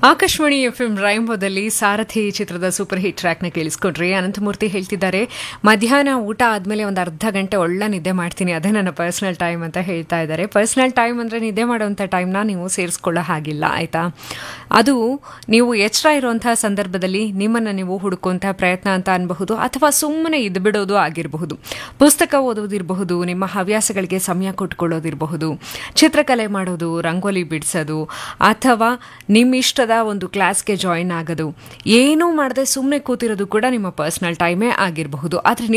Akashvani F M ರೈಂಬೋದಲ್ಲಿ ಸಾರಥಿ ಚಿತ್ರದ super hit ಟ್ರ್ಯಾಕ್ನ ಕೇಳಿಸ್ಕೊಂಡ್ರಿ ಅನಂತಮೂರ್ತಿ ಹೇಳ್ತಿದ್ದಾರೆ ಮಧ್ಯಾಹ್ನ ಊಟ ಆದಮೇಲೆ ಒಂದು ಅರ್ಧ ಗಂಟೆ ಒಳ್ಳೆ ನಿದ್ದೆ ಮಾಡ್ತೀನಿ ಅದೇ ನನ್ನ ಪರ್ಸನಲ್ ಟೈಮ್ ಅಂತ ಹೇಳ್ತಾ ಇದ್ದಾರೆ ಪರ್ಸನಲ್ ಟೈಮ್ ಅಂದರೆ ನಿದ್ದೆ ಮಾಡೋವಂಥ ಟೈಮ್ನ ನೀವು ಸೇರಿಸ್ಕೊಳ್ಳೋ ಹಾಗಿಲ್ಲ ಆಯಿತಾ ಅದು ನೀವು ಎಚ್ಚರ ಇರುವಂತಹ ಸಂದರ್ಭದಲ್ಲಿ ನಿಮ್ಮನ್ನು ನೀವು ಹುಡುಕುವಂಥ ಪ್ರಯತ್ನ ಅಂತ ಅನ್ಬಹುದು ಅಥವಾ ಸುಮ್ಮನೆ ಇದ್ದು ಬಿಡೋದು ಆಗಿರಬಹುದು ಪುಸ್ತಕ ಓದೋದಿರಬಹುದು ನಿಮ್ಮ ಹವ್ಯಾಸಗಳಿಗೆ ಸಮಯ ಕೊಟ್ಕೊಳ್ಳೋದಿರಬಹುದು ಚಿತ್ರಕಲೆ ಮಾಡೋದು ರಂಗೋಲಿ ಬಿಡಿಸೋದು ಅಥವಾ ನಿಮ್ಮ ಇಷ್ಟದ ಒಂದು ಕ್ಲಾಸ್ಗೆ ಜಾಯಿನ್ ಆಗೋದು ಏನೂ ಮಾಡದೆ ಸುಮ್ಮನೆ ಕೂತಿರೋದು ಕೂಡ ನಿಮ್ಮ ಪರ್ಸನಲ್ ಟೈಮೇ ಆಗಿರಬಹುದು ಆದರೆ